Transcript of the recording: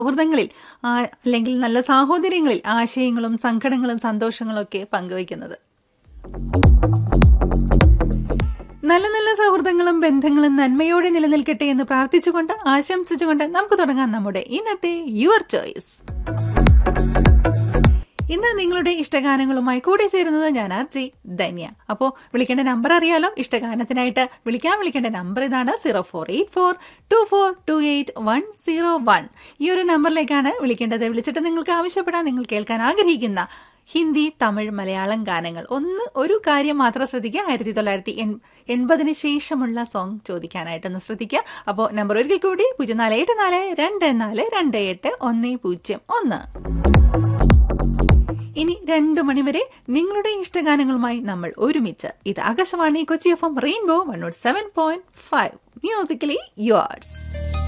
സൗഹൃദങ്ങളിൽ ആ, അല്ലെങ്കിൽ നല്ല സാഹോദര്യങ്ങളിൽ ആശയങ്ങളും സങ്കടങ്ങളും സന്തോഷങ്ങളും ഒക്കെ പങ്കുവയ്ക്കുന്നത് നല്ല നല്ല സൗഹൃദങ്ങളും ബന്ധങ്ങളും നന്മയോടെ നിലനിൽക്കട്ടെ എന്ന് പ്രാർത്ഥിച്ചുകൊണ്ട് ആശംസിച്ചുകൊണ്ട് നമുക്ക് തുടങ്ങാം നമ്മുടെ ഇന്നത്തെ യുവർ ചോയ്സ് ഇന്ന് നിങ്ങളുടെ ഇഷ്ടഗാനങ്ങളുമായി കൂടെ ചേരുന്നത് ഞാൻ ആർ ജി ധന്യ അപ്പോൾ വിളിക്കേണ്ട നമ്പർ അറിയാലോ ഇഷ്ടഗാനത്തിനായിട്ട് വിളിക്കാൻ വിളിക്കേണ്ട നമ്പർ ഇതാണ് zero four eight four two four two eight one zero one ഈ ഒരു നമ്പറിലേക്കാണ് വിളിക്കേണ്ടത് വിളിച്ചിട്ട് നിങ്ങൾക്ക് ആവശ്യപ്പെടാൻ നിങ്ങൾ കേൾക്കാൻ ആഗ്രഹിക്കുന്ന ഹിന്ദി തമിഴ് മലയാളം ഗാനങ്ങൾ ഒന്ന് ഒരു കാര്യം മാത്രം ശ്രദ്ധിക്കുക ആയിരത്തി തൊള്ളായിരത്തി എൺ എൺപതിന് ശേഷമുള്ള സോങ് ചോദിക്കാനായിട്ടൊന്ന് ശ്രദ്ധിക്കുക അപ്പോൾ നമ്പർ ഒരിക്കൽ കൂടി പൂജ്യം നാല് എട്ട് നാല് രണ്ട് നാല് രണ്ട് എട്ട് ഒന്ന് പൂജ്യം ഒന്ന് ഇനി രണ്ടു മണിവരെ നിങ്ങളുടെ ഇഷ്ടഗാനങ്ങളുമായി നമ്മൾ ഒരുമിച്ച് ഇത് Akashvani Kochi F M rainbow one nought seven point five musically yours